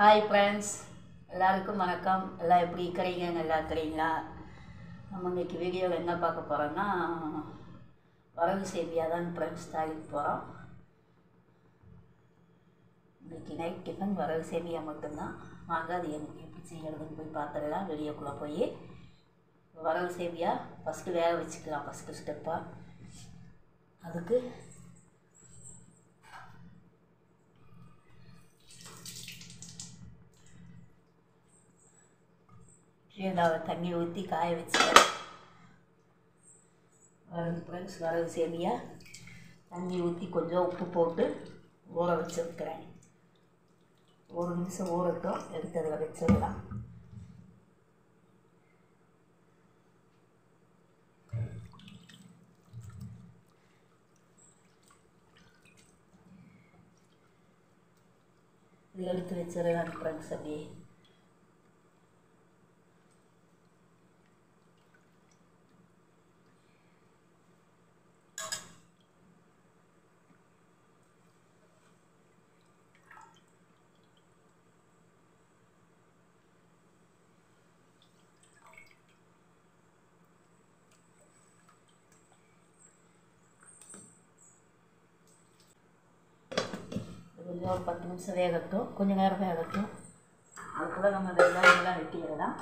Hi friends எல்லாருக்கும் வணக்கம் எல்லாம் எப்படி இருக்கிறீங்க நல்லா இருக்கிறீங்களா நம்ம இன்னைக்கு வீடியோவில் என்ன பார்க்க போகிறோம்னா வரவு சேமியாக தான் ஃப்ரெண்ட்ஸ் தாளிக்க போகிறோம் இன்னைக்கு நைட் டிஃபன் வரவு சேமியா மட்டும்தான் வாங்க அது எனக்கு எப்படி செய்யறதுன்னு போய் பார்த்துடலாம் வெளியக்குள்ளே போய் வரவு சேமியா ஃபஸ்ட்டு வேக வச்சுக்கலாம் ஃபஸ்ட்டு ஸ்டெப்பாக அதுக்கு சீடாவை தண்ணி ஊற்றி காய வச்சுட்டேன் வரகு ஃப்ரெண்ட்ஸ் வரகு சேமியா தண்ணி ஊற்றி கொஞ்சம் உப்பு போட்டு ஊற வச்சுருக்கிறேன் ஒரு நிமிஷம் ஊறட்டும் எடுத்து அதில் வச்சிடலாம் இது எடுத்து வச்சிடலாம் ஃப்ரெண்ட்ஸ் அப்படியே கொஞ்சம் ஒரு பத்து நிமிஷம் வேகட்டும் கொஞ்சம் நேரம் வேகட்டும் அதுக்குள்ளே நம்ம வெங்காயம்லாம் வெட்டிடலாம்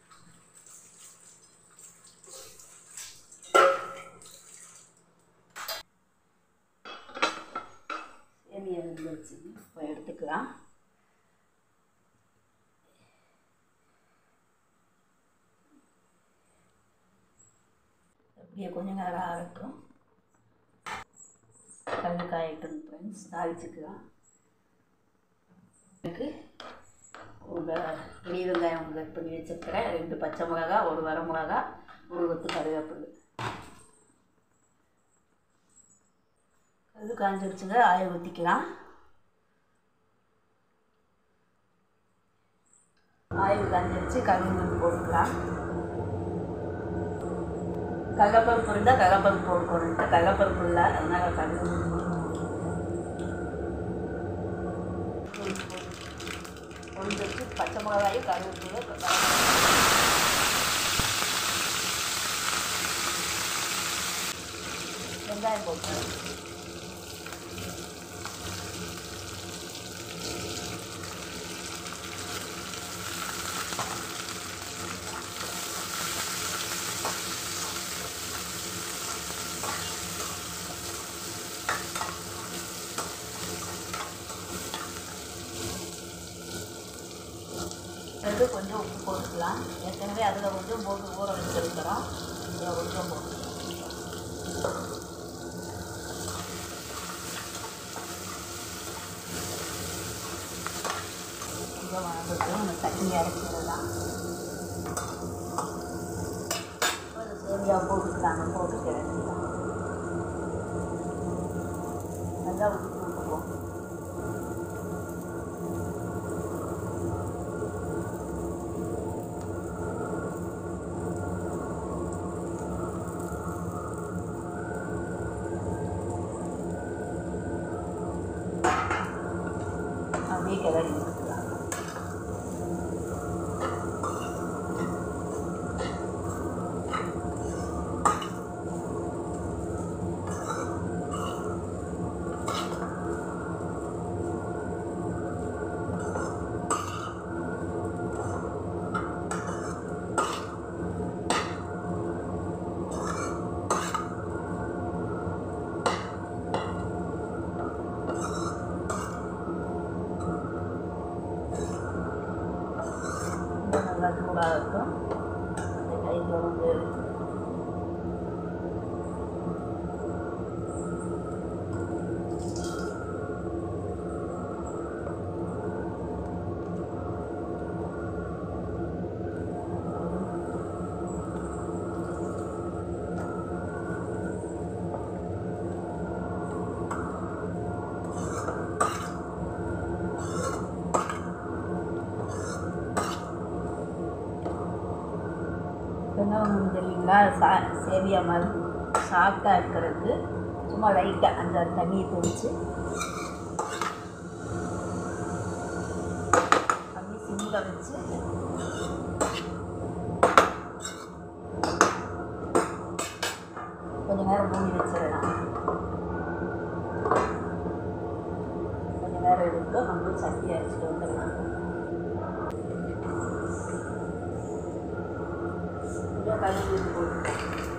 சேமியா வந்துருச்சு இப்போ எடுத்துக்கலாம் அப்படியே கொஞ்சம் நேரம் ஆகட்டும் கல் காயட்டும் ஃப்ரெண்ட்ஸ் தாளிச்சுக்கலாம் எனக்கு ஒரு பெரிய வெங்காயம் கட் பண்ணி வச்சுருக்கிறேன் ரெண்டு பச்சை மிளகா ஒரு வர மிளகா ஒரு கொத்து கருவேப்பிலை கல் காஞ்சிருச்சுங்க ஆய ஊற்றிக்கலாம் ஆயில் காஞ்சிருச்சு கருவேப்பிலை போட்டுக்கலாம் கடலப்பருப்பு இருந்தால் கடலப்பருப்பு போட்டுக்கணுன்ட்டு கடலப்பருப்பு இல்லை அதனால் கடலப்பருப்பு பொரிஞ்சிருச்சு பச்சை மிளகாயும் கருவேப்பிலை வெங்காயம் போட்டு அது கொஞ்சம் உப்பு போட்டுக்கலாம் ஏற்கனவே அதில் கொஞ்சம் போட்டு ஊற வச்சுருக்கிறோம் இதில் கொஞ்சம் போட்டுக்கலாம் கொஞ்சம் வளர்ந்துட்டு நம்ம தண்ணி அரைச்சிடலாம் ஒரு சேமியா போட்டுக்கலாங்க போட்டு கிளச்சிக்கலாம் நல்லா ஊற்றி விட்டுப்போம் அப்படியே கிளறி விட்டுக்கலாம் இன்னும் நல்லா சூடாகட்டும் அந்த கையில் வந்து என்ன ஒன்று தெரியுங்களா சா சேமியா மாதிரி சாஃப்டாக இருக்கிறதுக்கு சும்மா லைட்டாக அந்த தண்ணியை தெளித்து சிம்மில் வச்சு கொஞ்ச நேரம் மூடி வச்சிடலாம் கொஞ்ச நேரம் எடுத்து நம்ம சட்டி அரைச்சிட்டு வந்துடலாம் கொஞ்சம் கழுவி போட்டு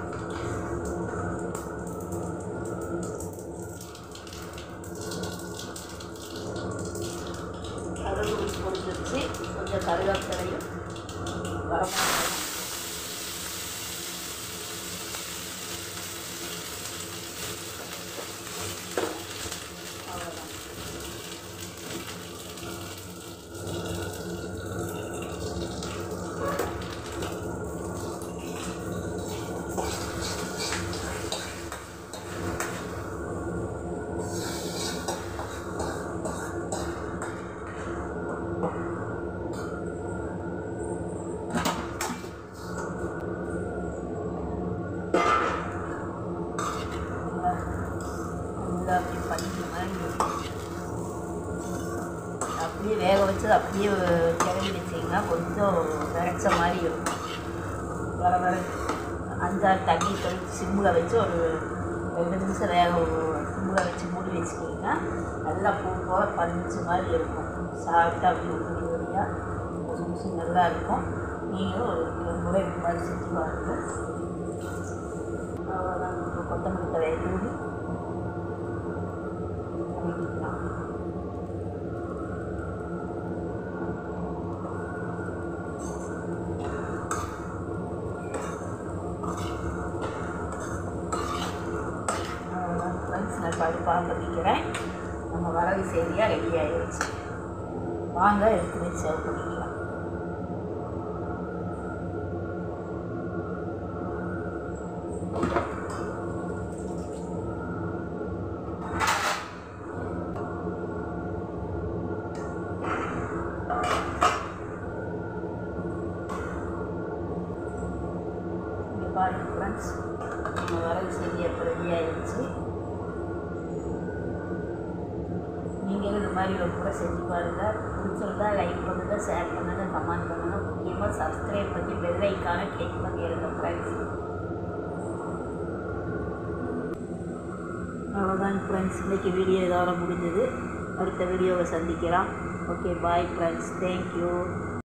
கடுகு பொறிச்சு வச்சு கொஞ்சம் கருவேப்பிலையும் வரமாட்டேன் அவ்வளோதான் நல்லா நல்லா அப்படியே பண்ணிக்கிற மாதிரி இருக்கும். அப்படியே வேக வச்சது அப்படியே கிளம்பி வச்சிங்கன்னா கொஞ்சம் விரைச்ச மாதிரி இருக்கும் வர வர அஞ்சாறு தண்ணி கழிச்சு சிம்மில் வச்சு ஒரு ரெண்டு நிமிஷம் வேக சிம்மில் வச்சு மூடி வச்சுக்கிட்டிங்கன்னா நல்லா பூ போல பஞ்சு மாதிரி இருக்கும் சாப்பிட்டா அப்படி உருளி உருளியாக ஒரு நிமிஷம் நல்லா இருக்கும் நீங்களும் ஒரு ரெண்டு முறை இந்த மாதிரி செஞ்சு பாருங்க அவ்வளோதான் இப்போ கொத்தமல்லி தழையை தூவி பண்ணிக்கலாம் அவ்வளோதான் ஃப்ரெண்ட்ஸ் நான் பாட்டு பார்க்க வைக்கிறேன் நம்ம வரவு செய்தியாக ரெடி ஆயிடுச்சு வாங்க எடுத்து வச்சு சர்வ் பண்ணிக்கலாம் இங்கே பாருங்க ஃப்ரெண்ட்ஸ் நம்ம வரவு செய்தி எப்போ ரெடி ஆயிடுச்சு நீங்களும் இது மாதிரி ஒரு கூட செஞ்சு பாருங்கள் பிடிச்சிருந்தா லைக் பண்ணுங்கள் ஷேர் பண்ணுங்கள் கமெண்ட் பண்ணுங்கள் முக்கியமாக சப்ஸ்கிரைப் பண்ணி பெல் ஐக்கானை கிளிக் பண்ணிடுங்க ஃப்ரெண்ட்ஸ் அவ்வளோதான் ஃப்ரெண்ட்ஸ் இன்றைக்கி வீடியோ இதோட முடிஞ்சது அடுத்த வீடியோவை சந்திக்கலாம் ஓகே பாய் ஃப்ரெண்ட்ஸ் தேங்க்யூ